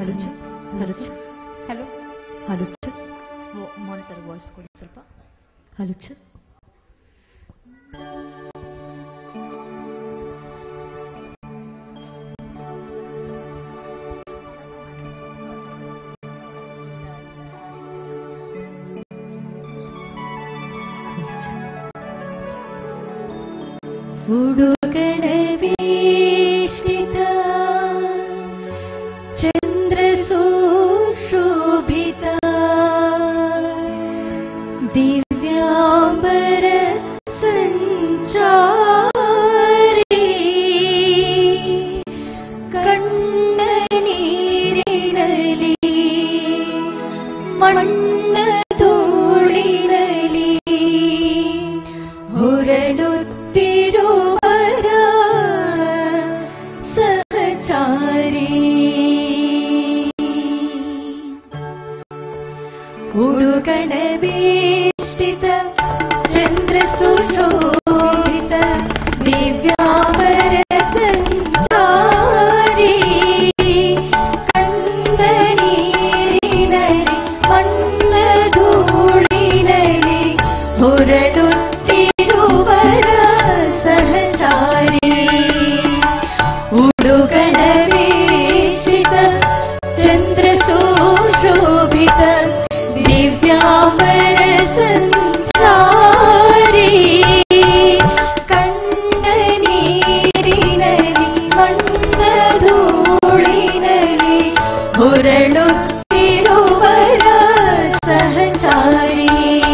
hello check hello check hello hello check monitor voice ಕೊಡಿ ಸ್ವಲ್ಪ hello check ಉಡುಗಣ ವೇಷಿತ ಚಂದ್ರ ಸುಶೋಭಿತ ದಿವ್ಯಾಂಬರ ಸಂಚಾರಿ ಕಣ್ಣ ನೀರಿನಲಿ ಮಣ್ಣ ಧೂಳಿನಲಿ ಹೊರಡುತ್ತಿರುವರ ಸಹಚಾರಿ ಉಡುಗಣ ವೇಷ್ಟಿತ ಚಂದ್ರ ಸುಶೋಭಿತ ದಿವ್ಯಾವರ ಸಂಚಾರಿ ಕಂದ ನೀರಿನಲಿ ಮಣ್ಣ ಧೂಳಿನಲಿ ಹೊರಡುತ್ತಿರುವರ ಸಹಚಾರಿ ಉಡುಗಣ ವೇಷಿತ ಚಂದ್ರ ಸುಶೋಭಿತ ದಿವ್ಯಾಂಬರ ಸಂಚಾರಿ ಕಣ್ಣ ನೀರಿನಲಿ ಮಣ್ಣ ಧೂಳಿನಲಿ ಹೊರಳುತ್ತಿರುವರ ಸಹಚಾರಿ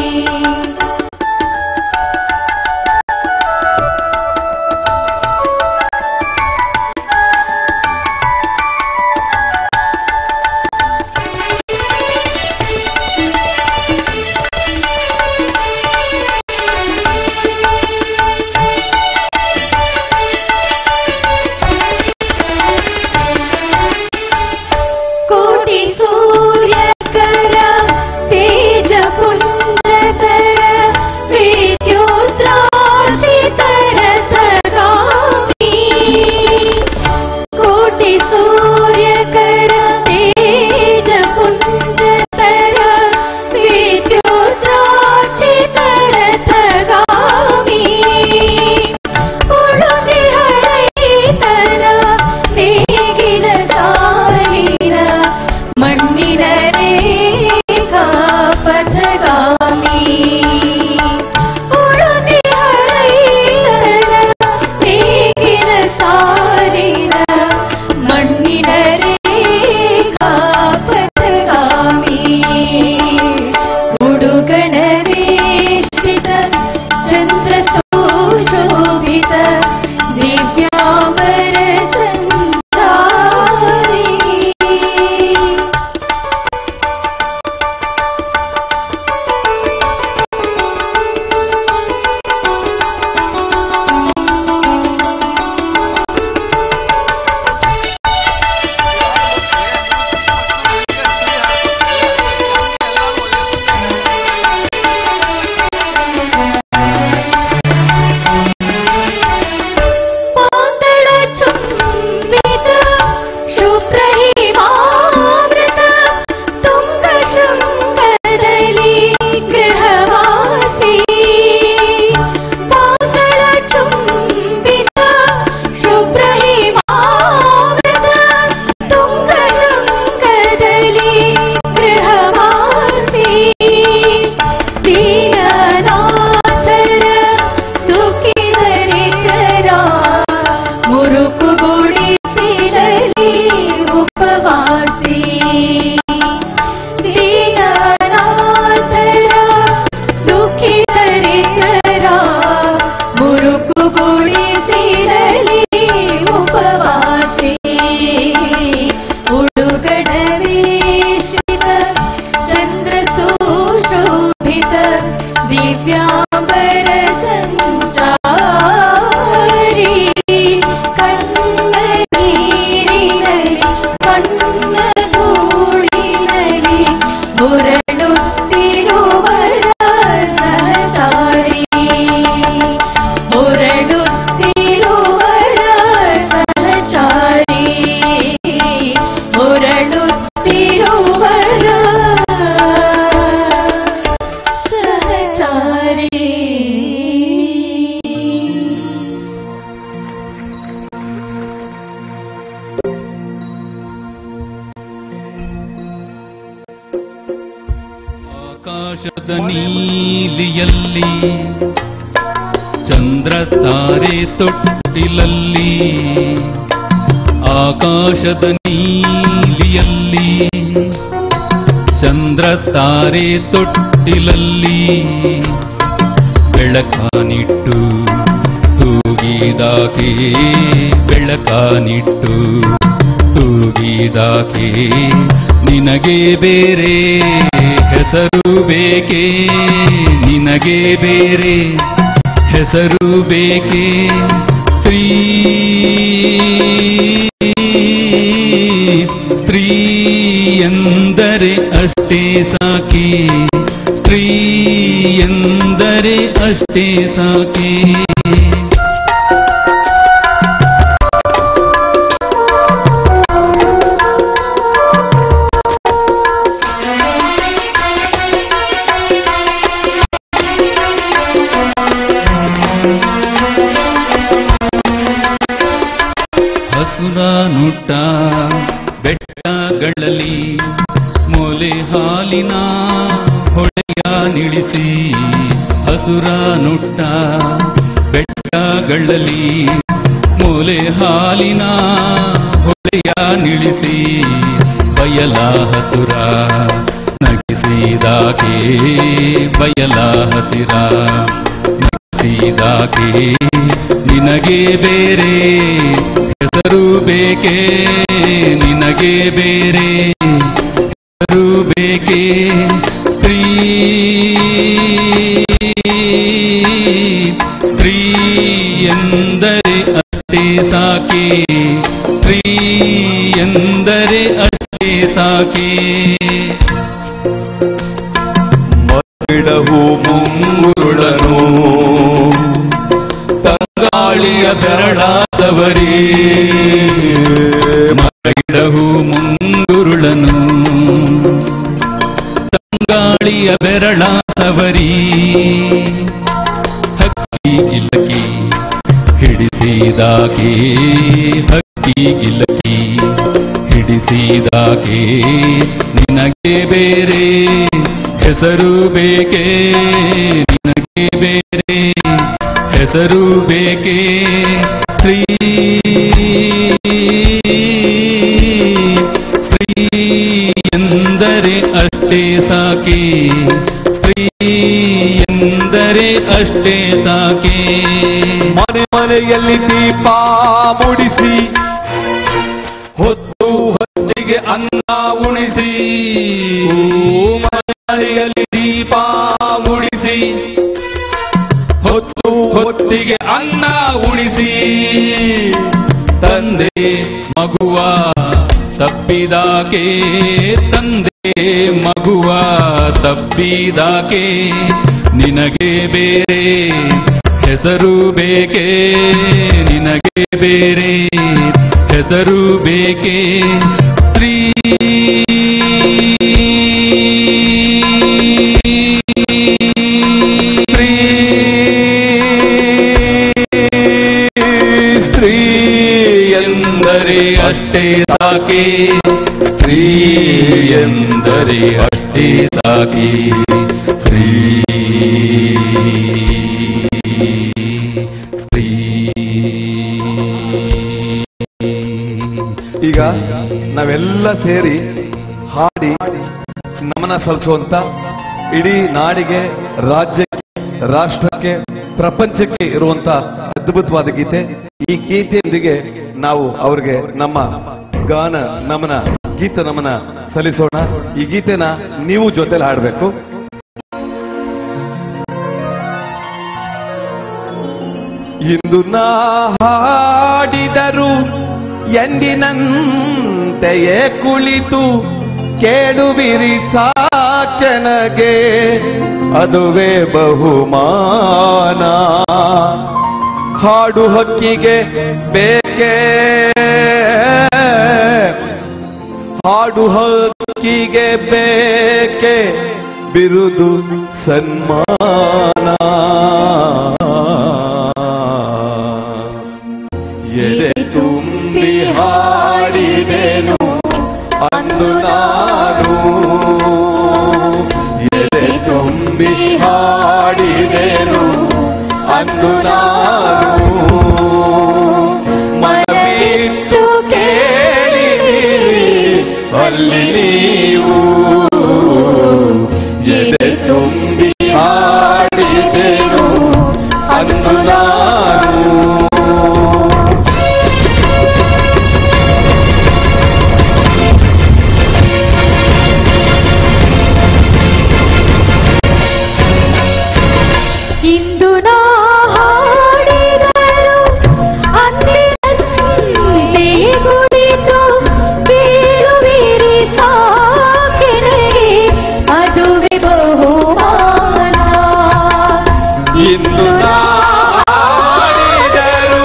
ಕೋಟಿ ಸೂರ್ಯಕರ ತೇಜ ಪುಂಜಕರ ವಿದ್ಯುದ್ರಾಜಿತರ ಸಗಾಮಿ ಕೋಟಿ ಸೂರ್ಯಕರ ತೇಜ ಪುಂಜಕರ ವಿದ್ಯುದ್ರಾಜಿತರ ಸಗಾಮಿ ಉಳುದಿಹರೈತನ ನೇಗಿಲ ಸಾಲಿನ ಮಣ್ಣಿನ ರೇಖಾ ಪಥಗಾಮಿ ಉಳುದಿಹರೈತನ ನೇಗಿಲ ಸಾಲಿನ ಮಣ್ಣಿನ ಆಕಾಶದ ನೀಲಿಯಲ್ಲಿ ಚಂದ್ರ ತಾರೆ ತೊಟ್ಟಿಲಲ್ಲಿ ಆಕಾಶದ ನೀಲಿಯಲ್ಲಿ ಚಂದ್ರ ತಾರೆ ತೊಟ್ಟಿಲಲ್ಲಿ ಬೆಳಕಾನಿಟ್ಟು ತೂಗಿದಾಕೆ ಬೆಳಕಾನಿಟ್ಟು ತೂಗಿದಾಕೆ ನಿನಗೆ ಬೇರೆ ಹೆಸರು ಬೇಕೆ ನಿನಗೆ ಬೇರೆ ಹೆಸರು ಬೇಕೆ ಸ್ತ್ರೀ ಸ್ತ್ರೀ ಎಂದರೆ ಅಷ್ಟೇ ಸಾಕೆ ಸ್ತ್ರೀ ಎಂದರೆ ಅಷ್ಟೇ ಸಾಕೆ ಹಸುರ ನುಟ್ಟ ಬೆಟ್ಟಗಳಲ್ಲಿ ಮೊಲೆ ಹಾಲಿನ ಹೊಳೆಯ ನಿಳಿಸಿ ಹಸುರ ನುಟ್ಟ ಬೆಟ್ಟಗಳಲ್ಲಿ ಮೊಲೆ ಹಾಲಿನ ಹೊಳೆಯ ನಿಳಿಸಿ ಬಯಲ ಹಸುರ ನಗಿಸಿದಾಕೆ ಬಯಲ ಹಸಿರ ನಗಿಸಿದಾಕೆ ನಿನಗೆ ಬೇರೆ ಹೆಸರು ಬೇಕೆ ನಿನಗೆ ಬೇರೆ ಹೆಸರು ಬೇಕೆ ಸ್ತ್ರೀ ಸ್ತ್ರೀ ಎಂದರೆ ಅಷ್ಟೇ ಸಾಕೆ ಸ್ತ್ರೀ ಎಂದರೆ ಅಷ್ಟೇ ಸಾಕೆ ಮರಗಿಡವು ಮುಂಗುರುಳನು ತಂಗಾಳಿಯ ಬೆರಳಾದವರೇ ಮರಗಿಡವು ಮುಂಗುರುಳನು ತಂಗಾಳಿಯ ಬೆರಳಾದವರಿ ಹಕ್ಕಿ ಇಲಕಿ ಹಿಡಿಸಿದಾಕೆ ಹಕ್ಕಿ ಇಲಕಿ ಹಿಡಿಸಿದಾಕೆ ನಿನಗೆ ಬೇರೆ ಹೆಸರು ಬೇಕೆ ನಿನಗೆ ಬೇರೆ ಹೆಸರು ಬೇಕೆ ಸ್ತ್ರೀ ಸ್ತ್ರೀ ಎಂದರೆ ಅಷ್ಟೇ ಸಾಕೆ ಸ್ತ್ರೀ ಎಂದರೆ ಅಷ್ಟೇ ಸಾಕೆ ಮನೆ ಮನೆಯಲ್ಲಿ ದೀಪ ಮುಡಿಸಿ ಹೊತ್ತು ಹೊತ್ತಿಗೆ ಅನ್ನ ಉಣಿಸಿ ಮನೆ ಮನೆಯಲ್ಲಿ ದೀಪ ಮುಡಿಸಿ ಹೊತ್ತು ಹೊತ್ತಿಗೆ ಅನ್ನ ಉಣಿಸಿ ತಂದೆ ಮಗುವ ತಪ್ಪಿದಾಕೆ ತಂದೆ ಮಗುವ ತಪ್ಪಿದಾಕೆ ನಿನಗೆ ಬೇರೆ ಹೆಸರು ಬೇಕೆ ನಿನಗೆ ಬೇರೆ ಹೆಸರು ಬೇಕೆ ಸ್ತ್ರೀ ಸ್ತ್ರೀ ಸ್ತ್ರೀ ಎಂದರೆ ಅಷ್ಟೇ ಸಾಕೆ ಸ್ತ್ರೀ ಎಂದರೆ ಅಷ್ಟೇ ಸಾಕೆ ಸ್ತ್ರೀ ಸ್ತ್ರೀ ಈಗ ನಾವೆಲ್ಲ ಸೇರಿ ಹಾಡಿ ನಮನ ಸಲ್ಲಿಸುವಂತ ಇಡೀ ನಾಡಿಗೆ ರಾಜ್ಯಕ್ಕೆ ರಾಷ್ಟ್ರಕ್ಕೆ ಪ್ರಪಂಚಕ್ಕೆ ಇರುವಂತ ಅದ್ಭುತವಾದ ಗೀತೆ ಈ ಗೀತೆಯೊಂದಿಗೆ ನಾವು ಅವರಿಗೆ ನಮ್ಮ ಗಾನ ನಮನ ಗೀತ ನಮನ ಸಲ್ಲಿಸೋಣ ಈ ಗೀತೆನ ನೀವು ಜೊತೆಲಿ ಹಾಡಬೇಕು ಇಂದು ನಾ ಹಾಡಿದರು ಎಂದಿನಂತೆಯೇ ಕುಳಿತು ಕೇಳುವಿರಿ ಸಾಚನಗೆ ಅದುವೇ ಬಹುಮಾನ ಹಾಡು ಹಕ್ಕಿಗೆ ಬೇಕೇ ಹಾಡು ಹಕ್ಕಿಗೆ ಬೇಕೆ ಬಿರುದು ಸನ್ಮಾನ ಎದೆ ತುಂಬಿ ಹಾಡಿದೆನು ಅಂದು ನಾನು ಎದೆ ತುಂಬಿ ಅಲ್ಲಿ ನೀವು ಎದೆ ತುಂಬಿ ಹಾಡಿದೆನು ಅಂದು ನಾನು ಇಂದು ನಾ ಹಾಡಿದರು ಅಂದಿನಂತೆ ಕುಳಿತು ಬೀಳುವಿರಿ ಸಾಕೆರೆಗೆ ಅದುವೆ ಬಹುಮಾನ ಇಂದು ನಾ ಹಾಡಿದರು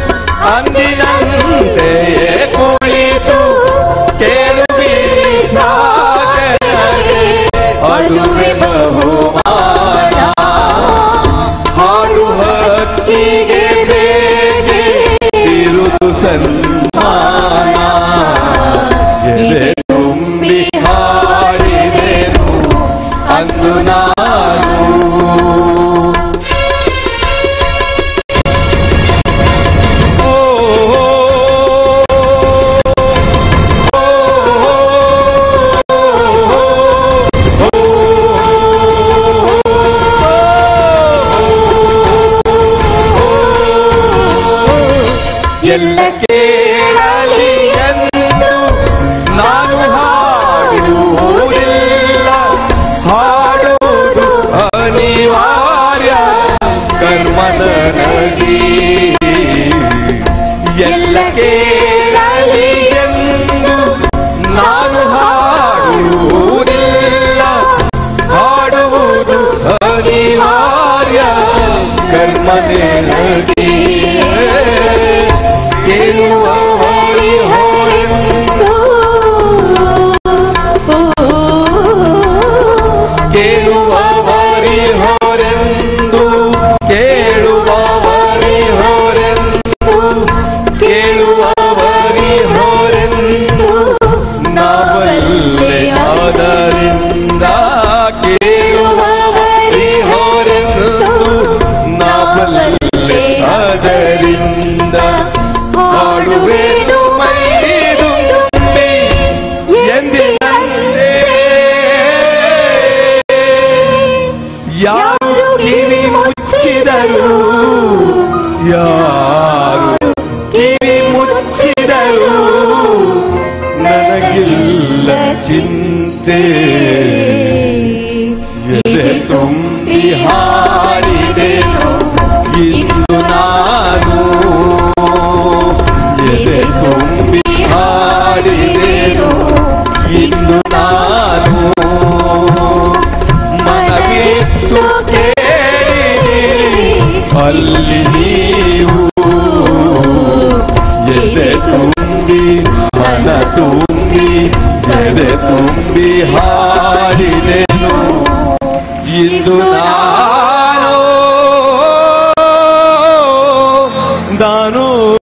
ಅಂದಿನಂತೆಯೇ ಕುಳಿತು ಕೇಳುವಿರಿ ಸಾಗರಗೆ ಅದುವೆ ಬಹುಮಾನ ಹಾಡು ಹಕ್ಕಿಗೆ ಬೇಗೆ ಇರುವುದು ಸನ್ಮಾನ ಎದೆ ತುಂಬಿ ಹಾಡಿದೆನು ಅಂದು ನಾನು ಓ ಎಲ್ಲ ಕೇಳಲಿ ಎಂದು ನಾನು ಹಾಡುವುದಿಲ್ಲ ಹಾಡುವುದು ಅನಿವಾರ್ಯ ಕರ್ಮ ನನಗಿ ಎಲ್ಲ ಕೇಳಲಿ ಎಂದು ನಾನು ಹಾಡುವುದಿಲ್ಲ ಹಾಡುವುದು ಅನಿವಾರ್ಯ ಕರ್ಮ ನನಗಿ ಕೇಳುವ ಹೋಳಿ ಹೋಳೆಂದು ಕೇಳುವವರಿ ಹೊರೆಂದು ಕೇಳುವವರಿ ಹೊರೆಂದು ಕೇಳುವವರಿ ಹೊರೆಂದು ನಾವಲ್ಲೇ ಅದರಿಂದ ಕೇಳುವವರಿ ಹೊರೆಂದು ನಾವಲ್ಲೇ ಅದರಿಂದ ಹಾಡುವೇನು ಮೈದು ತುಂಬಿ ಎಂದಿನಂದೇ ಯಾರು ಕಿವಿ ಮುಚ್ಚಿದರು ಯಾರು ಕಿವಿ ಮುಚ್ಚಿದರು ನನಗಿಲ್ಲ ಚಿಂತೆ ಎದೆ ತುಂಬಿ ಹಾಡಿದೆನು ಇಂದು ನಾನು ಎದೆ ತುಂಬಿ ಹಾಡಿದೆನು ಇಂದು ನಾನು ಮನವಿಟ್ಟು ಕೇಳಿದಿರಿ ಅಲ್ಲಿ ನೀವು ಎದೆ ತುಂಬಿ ಮನ ತುಂಬಿ ಎದೆ ತುಂಬಿ ಹಾಡಿದೆನು ಇಂದು